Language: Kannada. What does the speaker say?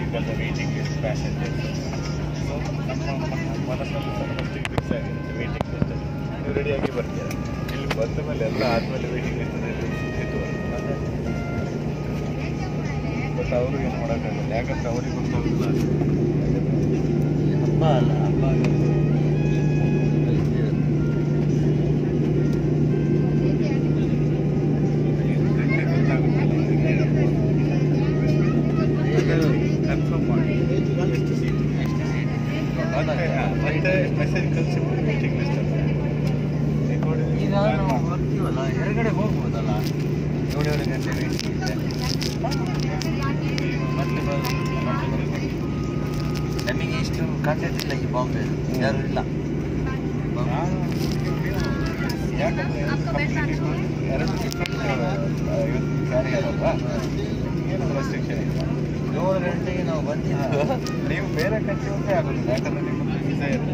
because the waiting is passengers. So ನಮ್ಮ ಮನಸ್ಸಲ್ಲಿ ಫಸ್ಟಿಗೆ ಫಿಕ್ಸ್ ಆಗಿರುತ್ತೆ ವೇಟಿಂಗ್ ಲಿಸ್ಟಲ್ಲಿ ನೀವು ರೆಡಿಯಾಗಿ ಬರ್ತೀರ ಇಲ್ಲಿ ಬಂದ ಮೇಲೆ ಎಲ್ಲ ಆದಮೇಲೆ ವೇಟಿಂಗ್ ಲಿಸ್ಟಲ್ಲಿ ಇತ್ತು ಬಟ್ ಅವರು ಏನು ಮಾಡೋಕ್ಕಾಗಲ್ಲ ಯಾಕಂದ್ರೆ ಅವ್ರಿಗೆ ಗೊತ್ತಾಗಲ್ಲ ಹಬ್ಬ ಅಲ್ಲ ಹಬ್ಬ ಕನ್ಫರ್ಮ್ ಮಾಡಿ ಎಷ್ಟು ಸೀಟ್ ಮತ್ತೆ ಮತ್ತೆ ಮೆಸೇಜ್ ಕಳಿಸಿಬಿಟ್ಟು ವೇಟಿಂಗ್ ಲಿಸ್ಟಲ್ಲಿ ಈಗ ನಾವು ಬರ್ತೀವಲ್ಲ ಹೊರಗಡೆ ಹೋಗ್ಬೋದಲ್ಲ ಏಳೇಳು ಗಂಟೆ ವೇಟಿಂಗ್ ಇದೆ ಮತ್ತೆ ಬರೋದು ಮತ್ತೆ ಬರ್ಬೋದು. ನಮಗೆ ಇಷ್ಟು ಕಾಂಟ್ಯಾಕ್ಟ್ ಇಲ್ಲ ಈ ಬಾಂಬೆ ಯಾರು ಇಲ್ಲ ಯಾಕಂದ್ರೆ ಎರಡು ಡಿಫ್ರೆಂಟ್ ಕ್ಯಾರಿಯರ್ ಅಲ್ವಾ ಏನು ರೆಸ್ಟ್ರಿಕ್ಷನ್ ಇಲ್ಲ ಏಳು ಗಂಟೆಗೆ ನಾವು ಬಂದಿದ್ದು ನೀವು ಬೇರೆ ಕಂಟ್ರಿ ಹೋದ್ರೆ ಆಗೋದಿಲ್ಲ ಯಾಕಂದ್ರೆ ನಿಮ್ಮದು ವೀಸಾ ಇರುತ್ತೆ